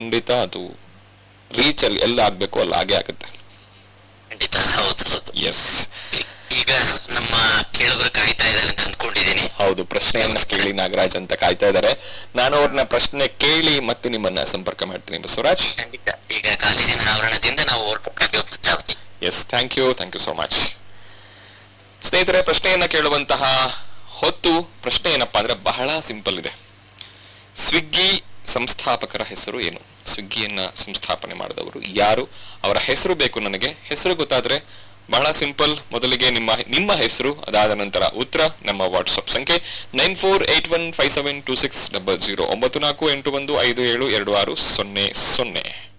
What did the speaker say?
ಖಂಡಿತ ಅದು ರೀಚ್ ಅಲ್ಲಿ ಎಲ್ಲ ಆಗ್ಬೇಕು ಅಲ್ಲಿ ಹಾಗೆ ಆಗುತ್ತೆ ಖಂಡಿತ ಹೌದು ಹೌದು ಎಸ್ ಈ- ಈಗ ನಮ್ಮ ಕೇಳುಗರು ಕಾಯ್ತಾ ಇದ್ದಾರೆ ಅಂತ ಅಂದ್ಕೊಂಡಿದ್ದೀನಿ ಹೌದು ಪ್ರಶ್ನೆಯನ್ನ ಕೇಳಿ ನಾಗರಾಜ್ ಅಂತ ಕಾಯ್ತಾ ಇದ್ದಾರೆ ನಾನು ಅವ್ರನ್ನ ಪ್ರಶ್ನೆ ಕೇಳಿ ಮತ್ತೆ ನಿಮ್ಮನ್ನ ಸಂಪರ್ಕ ಮಾಡ್ತೀನಿ ಬಸವರಾಜ್ ಖಂಡಿತ ಈಗ ಕಾಲೇಜಿನ ಆವರಣದಿಂದ ನಾವು ಹೊರಟು Prajapati yes thank you thank you so much ಸ್ನೇಹಿತರೆ ಪ್ರಶ್ನೆಯನ್ನ ಕೇಳುವಂತಹ ಹೊತ್ತು ಪ್ರಶ್ನೆ ಏನಪ್ಪಾ ಅಂದ್ರೆ ಬಹಳ ಸಿಂಪಲ್ ಇದೆ ಸ್ವಿಗ್ಗಿ ಸಂಸ್ಥಾಪಕರ ಹೆಸರು ಏನು ಸ್ವಿಗ್ಗಿಯನ್ನ ಸಂಸ್ಥಾಪನೆ ಮಾಡಿದವರು ಯಾರು ಅವರ ಹೆಸರು ಬೇಕು ನನಗೆ ಹೆಸರು ಗೊತ್ತಾದ್ರೆ ಬಹಳ ಸಿಂಪಲ್ ಮೊದಲಿಗೆ ನಿಮ್ಮ ನಿಮ್ಮ ಹೆಸರು ಅದಾದ ನಂತರ ಉತ್ತರ ನಮ್ಮ ವಾಟ್ಸ್ಆಪ್ ಸಂಖ್ಯೆ nine four eight one five seven two six double zero ಒಂಬತ್ತು ನಾಲ್ಕು ಎಂಟು ಒಂದು ಐದು ಏಳು ಎರಡು ಆರು ಸೊನ್ನೆ ಸೊನ್ನೆ